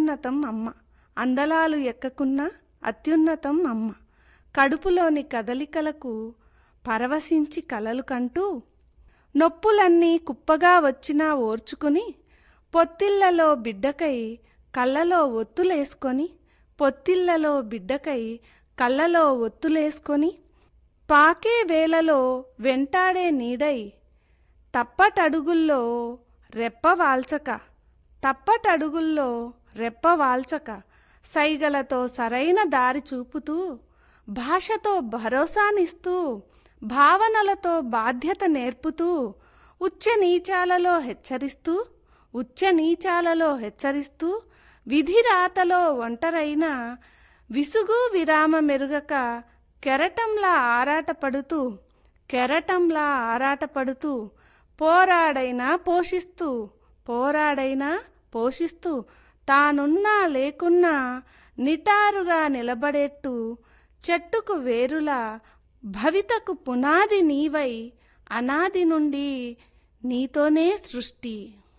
అత్యున్నతం అమ్మ అందలాలు ఎక్కకున్న అత్యున్నతం అమ్మ కడుపులోని కదలికలకు పరవశించి కలలు కంటూ నొప్పులన్నీ కుప్పగా వచ్చినా ఓర్చుకుని పొత్తిళ్లలో బిడ్డకై కళ్ళలో ఒత్తులేసుకొని పొత్తిళ్లలో బిడ్డకై కళ్ళలో ఒత్తులేసుకొని పాకే వేళలో వెంటాడే నీడై తప్పటడుగుల్లో రెప్పవాల్చక తప్పటడుగుల్లో రెప్పవాల్చక సైగలతో సరైన దారి చూపుతూ భాషతో భరోసానిస్తూ భావనలతో బాధ్యత నేర్పుతూ ఉచ్చ నీచాలలో హెచ్చరిస్తూ ఉచ్చ నీచాలలో హెచ్చరిస్తూ విధి రాతలో ఒంటరైన విసుగు విరామ మెరుగక కెరటంలా ఆరాటపడుతూ కెరటంలా ఆరాటపడుతూ పోరాడైనా పోషిస్తూ పోరాడైనా పోషిస్తూ తానున్నా లేకున్నా నిటారుగా నిలబడేట్టు చెట్టుకు వేరులా భవితకు పునాది నీవై అనాది నుండి నీతోనే సృష్టి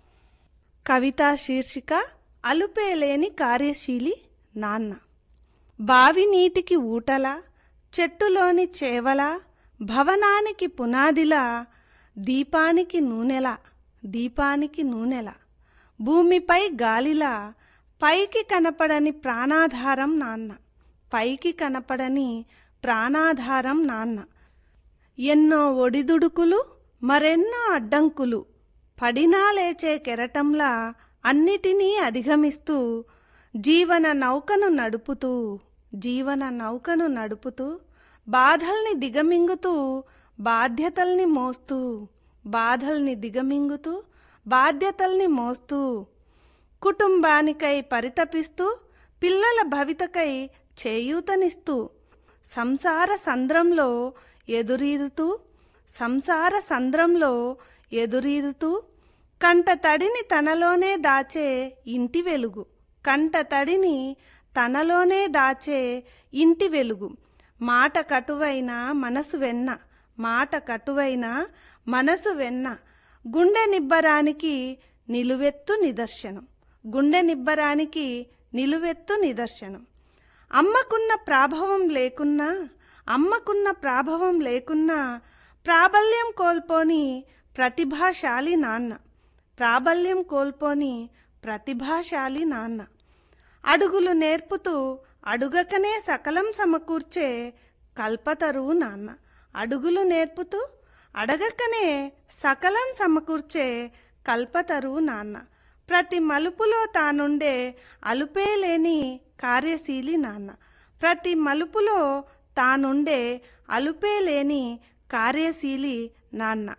కవితా శీర్షిక అలుపేలేని కార్యశీలి నాన్న బావి నీటికి ఊటలా చెట్టులోని చేవలా భవనానికి పునాదిలా దీపానికి నూనెలా దీపానికి నూనెలా భూమిపై గాలిలా పైకి కనపడని ప్రాణాధారం నాన్న పైకి కనపడని ప్రాణాధారం నాన్న ఎన్నో ఒడిదుడుకులు మరెన్నో అడ్డంకులు పడినా లేచే కెరటంలా అన్నిటినీ అధిగమిస్తూ జీవన నౌకను నడుపుతూ జీవన నౌకను నడుపుతూ బాధల్ని దిగమింగుతూ బాధ్యతల్ని మోస్తూ బాధల్ని దిగమింగుతూ బాధ్యతల్ని మోస్తూ కుటుంబానికై పరితపిస్తూ పిల్లల భవితకై చేయూతనిస్తూ సంసార సంద్రంలో ఎదురీదుతూ సంసార సంద్రంలో ఎదురీదుతూ కంట తడిని తనలోనే దాచే ఇంటి వెలుగు కంట తడిని తనలోనే దాచే ఇంటి వెలుగు మాట కటువైన మనసు వెన్న మాట కటువైన మనసు వెన్న గుండె నిబ్బరానికి నిలువెత్తు నిదర్శనం గుండె నిబ్బరానికి నిలువెత్తు నిదర్శనం అమ్మకున్న ప్రాభవం లేకున్నా అమ్మకున్న ప్రాభవం లేకున్నా ప్రాబల్యం కోల్పోని ప్రతిభాశాలి నాన్న ప్రాబల్యం కోల్పోని ప్రతిభాశాలి నాన్న అడుగులు నేర్పుతూ అడుగకనే సకలం సమకూర్చే కల్పతరువు నాన్న అడుగులు నేర్పుతూ అడగకనే సకలం సమకూర్చే కల్పతరువు నాన్న ప్రతి మలుపులో తానుండే అలుపే లేని కార్యశీలి నాన్న ప్రతి మలుపులో తానుండే అలుపే లేని కార్యశీలి నాన్న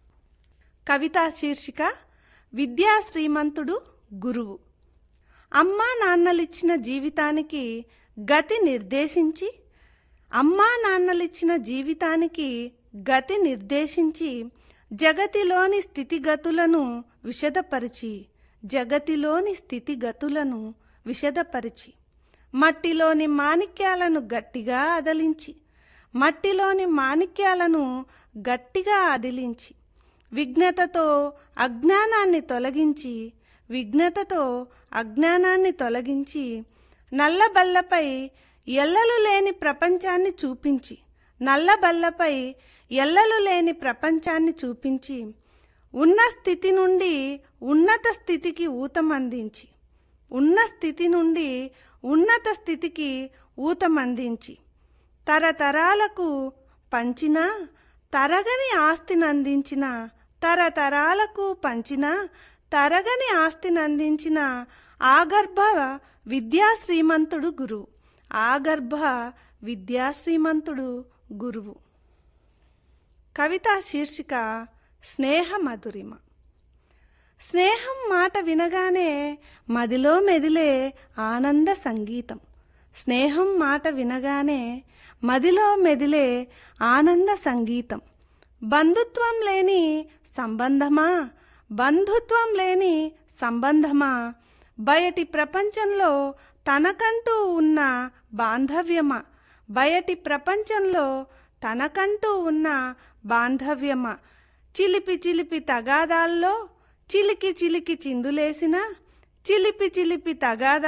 కవితా శీర్షిక విద్యా శ్రీమంతుడు గురువు అమ్మా నాన్నలిచ్చిన జీవితానికి గతి నిర్దేశించి అమ్మా నాన్నలిచ్చిన జీవితానికి గతి నిర్దేశించి జగతిలోని స్థితిగతులను విషదపరిచి జగతిలోని స్థితిగతులను విషదపరిచి మట్టిలోని మాణిక్యాలను గట్టిగా అదలించి మట్టిలోని మాణిక్యాలను గట్టిగా అదిలించి విఘ్నతతో అజ్ఞానాన్ని తొలగించి విఘ్నతతో అజ్ఞానాన్ని తొలగించి నల్లబల్లపై ఎల్లలు లేని ప్రపంచాన్ని చూపించి నల్లబల్లపై ఎల్లలు లేని ప్రపంచాన్ని చూపించి ఉన్న స్థితి నుండి ఉన్నత స్థితికి ఊతమందించి ఉన్న స్థితి నుండి ఉన్నత స్థితికి ఊతమందించి తరతరాలకు పంచిన తరగని ఆస్తిని అందించిన తరతరాలకు పంచిన తరగని ఆస్తిని అందించిన ఆగర్భ విద్యా శ్రీమంతుడు గురువు ఆగర్భ విద్యా శ్రీమంతుడు గురువు కవితా శీర్షిక స్నేహ మధురిమ స్నేహం మాట వినగానే మదిలో మెదిలే ఆనంద సంగీతం స్నేహం మాట వినగానే మదిలో మెదిలే ఆనంద సంగీతం బంధుత్వం లేని సంబంధమా బంధుత్వం లేని సంబంధమా బయటి ప్రపంచంలో తనకంటూ ఉన్న బాంధవ్యమా బయటి ప్రపంచంలో తనకంటూ ఉన్న బాంధవ్యమా చిలిపి చిలిపి తగాదాల్లో చిలికి చిలికి చిందులేసిన చిలిపి చిలిపి తగాదా